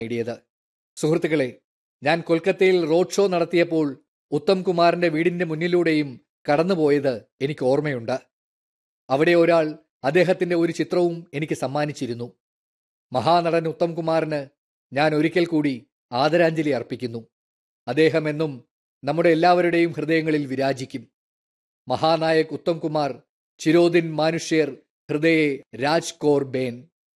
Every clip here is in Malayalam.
നേടിയത് സുഹൃത്തുക്കളെ ഞാൻ കൊൽക്കത്തയിൽ റോഡ് ഷോ നടത്തിയപ്പോൾ ഉത്തം കുമാറിന്റെ വീടിന്റെ മുന്നിലൂടെയും കടന്നുപോയത് എനിക്ക് ഓർമ്മയുണ്ട് അവിടെ ഒരാൾ അദ്ദേഹത്തിന്റെ ഒരു ചിത്രവും എനിക്ക് സമ്മാനിച്ചിരുന്നു മഹാനടൻ ഉത്തം കുമാറിന് ഞാൻ ഒരിക്കൽ കൂടി ആദരാഞ്ജലി അർപ്പിക്കുന്നു അദ്ദേഹം എന്നും നമ്മുടെ എല്ലാവരുടെയും ഹൃദയങ്ങളിൽ വിരാജിക്കും മഹാനായക് ഉത്തം കുമാർ ചിരോദിൻ മാനുഷ്യർ ഹൃദയെ രാജ് കോർ ബേൻ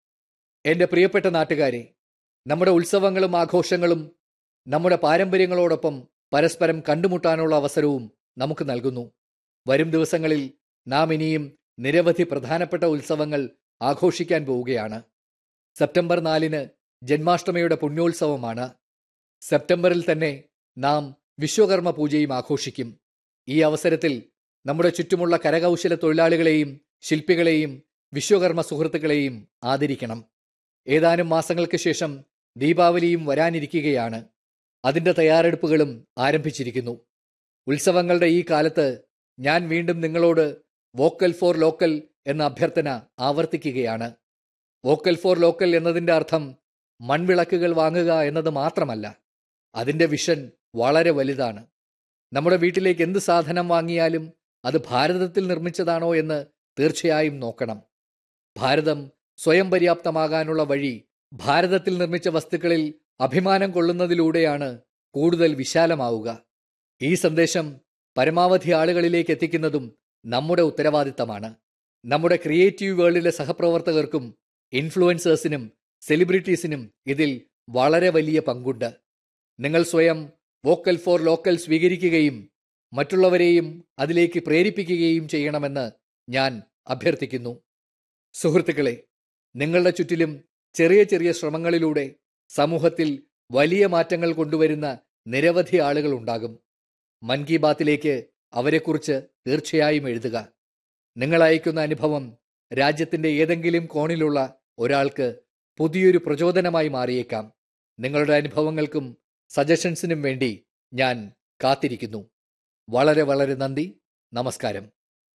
എന്റെ പ്രിയപ്പെട്ട നാട്ടുകാരെ നമ്മുടെ ഉത്സവങ്ങളും ആഘോഷങ്ങളും നമ്മുടെ പാരമ്പര്യങ്ങളോടൊപ്പം പരസ്പരം കണ്ടുമുട്ടാനുള്ള അവസരവും നമുക്ക് നൽകുന്നു വരും ദിവസങ്ങളിൽ നാം ഇനിയും നിരവധി പ്രധാനപ്പെട്ട ഉത്സവങ്ങൾ ആഘോഷിക്കാൻ പോവുകയാണ് സെപ്റ്റംബർ നാലിന് ജന്മാഷ്ടമിയുടെ പുണ്യോത്സവമാണ് സെപ്റ്റംബറിൽ തന്നെ നാം വിശ്വകർമ്മ പൂജയും ആഘോഷിക്കും ഈ അവസരത്തിൽ നമ്മുടെ ചുറ്റുമുള്ള കരകൗശല തൊഴിലാളികളെയും ശില്പികളെയും വിശ്വകർമ്മ സുഹൃത്തുക്കളെയും ആദരിക്കണം ഏതാനും മാസങ്ങൾക്ക് ശേഷം ദീപാവലിയും വരാനിരിക്കുകയാണ് അതിന്റെ തയ്യാറെടുപ്പുകളും ആരംഭിച്ചിരിക്കുന്നു ഉത്സവങ്ങളുടെ ഈ കാലത്ത് ഞാൻ വീണ്ടും നിങ്ങളോട് വോക്കൽ ഫോർ ലോക്കൽ എന്ന അഭ്യർത്ഥന ആവർത്തിക്കുകയാണ് വോക്കൽ ഫോർ ലോക്കൽ എന്നതിന്റെ അർത്ഥം മൺവിളക്കുകൾ വാങ്ങുക എന്നത് മാത്രമല്ല അതിന്റെ വിഷൻ വളരെ വലുതാണ് നമ്മുടെ വീട്ടിലേക്ക് എന്ത് സാധനം വാങ്ങിയാലും അത് ഭാരതത്തിൽ നിർമ്മിച്ചതാണോ എന്ന് തീർച്ചയായും നോക്കണം ഭാരതം സ്വയം പര്യാപ്തമാകാനുള്ള വഴി ഭാരതത്തിൽ നിർമ്മിച്ച വസ്തുക്കളിൽ അഭിമാനം കൊള്ളുന്നതിലൂടെയാണ് കൂടുതൽ വിശാലമാവുക ഈ സന്ദേശം പരമാവധി ആളുകളിലേക്ക് എത്തിക്കുന്നതും നമ്മുടെ ഉത്തരവാദിത്തമാണ് നമ്മുടെ ക്രിയേറ്റീവ് വേൾഡിലെ സഹപ്രവർത്തകർക്കും ഇൻഫ്ലുവൻസേഴ്സിനും സെലിബ്രിറ്റീസിനും ഇതിൽ വളരെ വലിയ പങ്കുണ്ട് നിങ്ങൾ സ്വയം വോക്കൽ ഫോർ ലോക്കൽ സ്വീകരിക്കുകയും മറ്റുള്ളവരെയും അതിലേക്ക് പ്രേരിപ്പിക്കുകയും ചെയ്യണമെന്ന് ഞാൻ അഭ്യർത്ഥിക്കുന്നു സുഹൃത്തുക്കളെ നിങ്ങളുടെ ചുറ്റിലും ചെറിയ ചെറിയ ശ്രമങ്ങളിലൂടെ സമൂഹത്തിൽ വലിയ മാറ്റങ്ങൾ കൊണ്ടുവരുന്ന നിരവധി ആളുകൾ ഉണ്ടാകും മൻ കി ബാത്തിലേക്ക് അവരെക്കുറിച്ച് തീർച്ചയായും എഴുതുക നിങ്ങൾ അയക്കുന്ന അനുഭവം രാജ്യത്തിന്റെ ഏതെങ്കിലും കോണിലുള്ള ഒരാൾക്ക് പുതിയൊരു പ്രചോദനമായി മാറിയേക്കാം നിങ്ങളുടെ അനുഭവങ്ങൾക്കും സജഷൻസിനും വേണ്ടി ഞാൻ കാത്തിരിക്കുന്നു വളരെ വളരെ നന്ദി നമസ്കാരം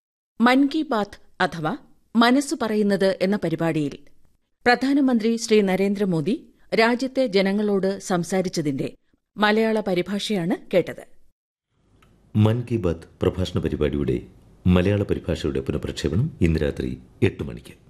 മൻ കി ബാത്ത് അഥവാ മനസ്സു പറയുന്നത് എന്ന പരിപാടിയിൽ പ്രധാനമന്ത്രി ശ്രീ നരേന്ദ്രമോദി രാജ്യത്തെ ജനങ്ങളോട് സംസാരിച്ചതിന്റെ മലയാള പരിഭാഷയാണ് കേട്ടത് മൻ കി ബാത്ത് പ്രഭാഷണ പരിപാടിയുടെ മലയാള പരിഭാഷയുടെ പുനഃപ്രക്ഷേപണം ഇന്ന് രാത്രി എട്ട് മണിക്ക്